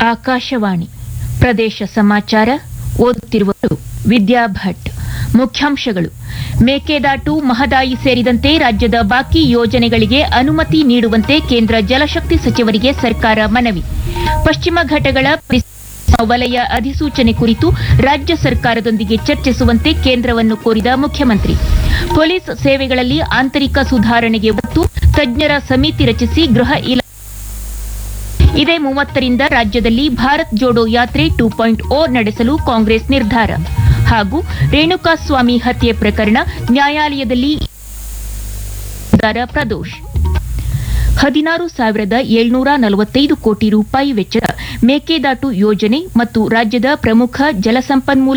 ಆಕಾಶವಾಣಿ ಪ್ರದೇಶ ಸಮಾಚಾರ ಓದುತ್ತಿರುವವರು ವಿದ್ಯಾ ಭಟ್ ಮುಖ್ಯಾಂಶಗಳು ಮೇಕೆದಾಟು ಮಹದಾಯಿ ಸೇರಿದಂತೆ ರಾಜ್ಯದ ಬಾಕಿ ಯೋಜನೆಗಳಿಗೆ ಅನುಮತಿ ನೀಡುವಂತೆ ಕೇಂದ್ರ ಜಲಶಕ್ತಿ ಸಚಿವರಿಗೆ ಸರ್ಕಾರ ಮನವಿ ಪಶ್ಚಿಮ ಘಟ್ಟಗಳ ಪರಿಸ್ಥಿತಿ ವಲಯ ಅಧಿಸೂಚನೆ ಕುರಿತು ರಾಜ್ಯ ಸರ್ಕಾರದೊಂದಿಗೆ ಚರ್ಚಿಸುವಂತೆ ಕೇಂದ್ರವನ್ನು ಕೋರಿದ ಮುಖ್ಯಮಂತ್ರಿ ಪೊಲೀಸ್ ಸೇವೆಗಳಲ್ಲಿ ಆಂತರಿಕ ಸುಧಾರಣೆಗೆ ಒತ್ತು ತಜ್ಞರ ಸಮಿತಿ ರಚಿಸಿ ಗೃಹ ಇಲಾಖೆ ಇದೇ ಮೂವತ್ತರಿಂದ ರಾಜ್ಯದಲ್ಲಿ ಭಾರತ್ ಜೋಡೋ ಯಾತ್ರೆ ಟೂ ಪಾಯಿಂಟ್ ಓ ನಡೆಸಲು ಕಾಂಗ್ರೆಸ್ ನಿರ್ಧಾರ ಹಾಗೂ ರೇಣುಕಾಸ್ವಾಮಿ ಹತ್ಯೆ ಪ್ರಕರಣ ನ್ಯಾಯಾಲಯದಲ್ಲಿ ನಿರ್ಧಾರ ಪ್ರದೋಷ್ ಹದಿನಾರು ಸಾವಿರದ ಏಳ್ನೂರ ನಲವತ್ತೈದು ಕೋಟಿ ರೂಪಾಯಿ ವೆಚ್ಚದ ಮೇಕೆದಾಟು ಯೋಜನೆ ಮತ್ತು ರಾಜ್ಯದ ಪ್ರಮುಖ ಜಲಸಂಪನ್ಮೂಲ